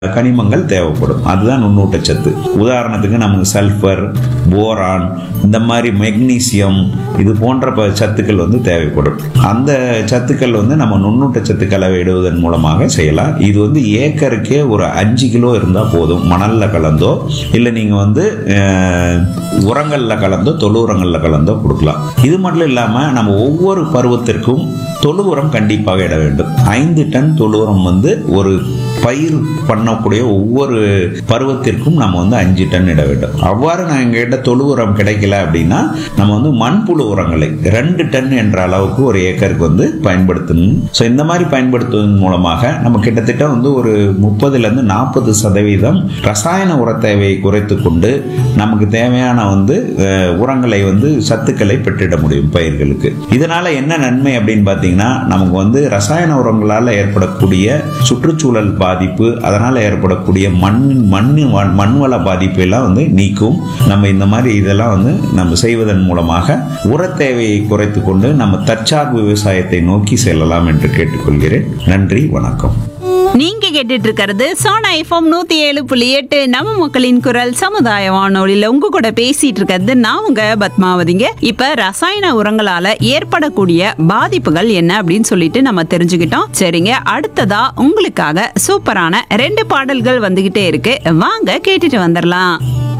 கனிமங்கள் தேவைப்படும் அதுதான் நுண்ணூட்டச்சத்து உதாரணத்துக்கு நமக்கு சல்ஃபர் போரான் இந்த மாதிரி மெக்னீசியம் இது போன்ற ப- சத்துக்கள் வந்து தேவைப்படும் அந்த சத்துக்கள் வந்து நம்ம நுண்ணூட்டச்சத்து கலவை இடுவதன் மூலமாக செய்யலாம் இது வந்து ஏக்கருக்கே ஒரு அஞ்சு கிலோ இருந்தால் போதும் மணல்ல கலந்தோ இல்லை நீங்கள் வந்து அஹ், உரங்கள்ல கலந்தோ தொழு உரங்கள்ல கலந்தோ கொடுக்கலாம் இது மட்டும் இல்லாமல் நம்ம ஒவ்வொரு பருவத்திற்கும் தொழு உரம் கண்டிப்பாக இட வேண்டும் ஐந்து டன் தொழு உரம் வந்து ஒரு பயிர் பண்ணக்கூடிய ஒவ்வொரு பருவத்திற்கும் நம்ம வந்து அஞ்சு டன் இட வேண்டும் அவ்வாறு நான் எங்ககிட்ட தொழு உரம் கிடைக்கல அப்படின்னா நம்ம வந்து மண்புழு உரங்களை ரெண்டு டன் என்ற அளவுக்கு ஒரு ஏக்கருக்கு வந்து பயன்படுத்தணும் ஸோ இந்த மாதிரி பயன்படுத்துவதன் மூலமாக நம்ம கிட்டத்தட்ட வந்து ஒரு முப்பதுல இருந்து நாற்பது சதவீதம் ரசாயன உர தேவையை குறைத்து கொண்டு நமக்கு தேவையான வந்து அஹ், உரங்களை வந்து சத்துக்களை பெற்றிட முடியும் பயிர்களுக்கு இதனால என்ன நன்மை அப்படின்னு பார்த்தீங்கன்னா நமக்கு வந்து ரசாயன உரங்களால் ஏற்படக்கூடிய சுற்றுச்சூழல் பாதிப்பு அதனால ஏற்படக்கூடிய மண் மண் மண்வள பாதிப்பு எல்லாம் வந்து நீக்கும் நம்ம இந்த மாதிரி இதெல்லாம் வந்து நம்ம செய்வதன் மூலமாக உர தேவையை குறைத்து கொண்டு நம்ம தற்சார்பு விவசாயத்தை நோக்கி செல்லலாம் என்று கேட்டுக்கொள்கிறேன் நன்றி வணக்கம் நீங்க கேட்டுட்டு இருக்கிறது சோனா எஃப்எம் நூத்தி ஏழு புள்ளி எட்டு நம்ம மக்களின் குரல் சமுதாய வானொலியில உங்க கூட பேசிட்டு இருக்கிறது நான் உங்க பத்மாவதிங்க இப்ப ரசாயன உரங்களால ஏற்படக்கூடிய பாதிப்புகள் என்ன அப்படின்னு சொல்லிட்டு நம்ம தெரிஞ்சுக்கிட்டோம் சரிங்க அடுத்ததா உங்களுக்காக சூப்பரான ரெண்டு பாடல்கள் வந்துகிட்டே இருக்கு வாங்க கேட்டுட்டு வந்துடலாம்